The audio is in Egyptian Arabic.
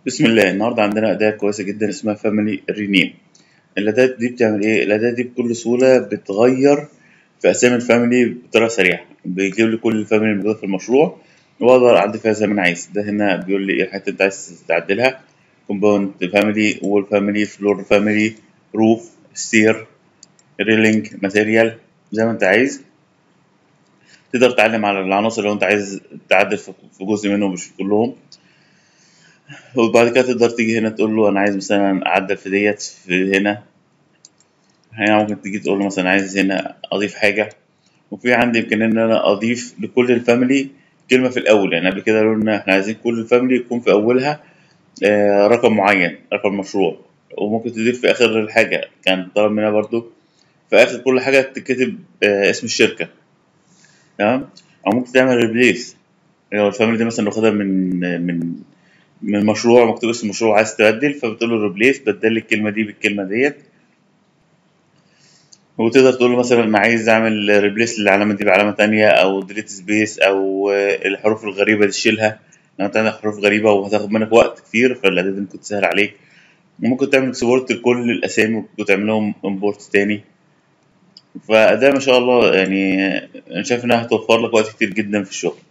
بسم الله النهاردة عندنا أداة كويسة جدا اسمها فاميلي رينيم الأداة دي بتعمل إيه؟ الأداة دي بكل سهولة بتغير في أسامي الفاميلي بطريقة سريعة بيجيب لي كل الفاميلي الموجودة في المشروع وأقدر أعدل فيها زي ما أنا عايز ده هنا بيقول لي إيه الحاجات اللي أنت عايز تعدلها كومباوند فاميلي وول فاميلي فلور فاميلي روف ستير ريلينج ماتيريال زي ما أنت عايز تقدر تعلم على العناصر لو أنت عايز تعدل في في جزء منهم مش في كلهم وبعد كده تقدر تيجي هنا تقول له انا عايز مثلا اعدل في ديت في هنا هنا ممكن تيجي تقول له مثلا عايز هنا اضيف حاجه وفي عندي امكانيه ان انا اضيف لكل الفاميلي كلمه في الاول يعني قبل كده قلنا احنا عايزين كل الفاميلي يكون في اولها آه رقم معين رقم مشروع وممكن تضيف في اخر الحاجه كان طلب مننا برضو في اخر كل حاجه تكتب آه اسم الشركه تمام او ممكن تعمل ريبليس لو الفاميلي دي مثلا واخدها من من من مشروع مكتوب اسم المشروع عايز تبدل فبتقول له ريبليس بدل لي الكلمه دي بالكلمه ديت وتقدر تقول له مثلا انا عايز اعمل ريبليس للعلامه دي بعلامه تانية او ديليت سبيس او الحروف الغريبه دي تشيلها لو انت عندك حروف غريبه وهتاخد منك وقت كتير فالاداه دي ممكن تسهل عليك وممكن تعمل اكسبورت لكل الاسامي وتعمل لهم امبورت تاني فده ما شاء الله يعني انا شايف انها هتوفر لك وقت كتير جدا في الشغل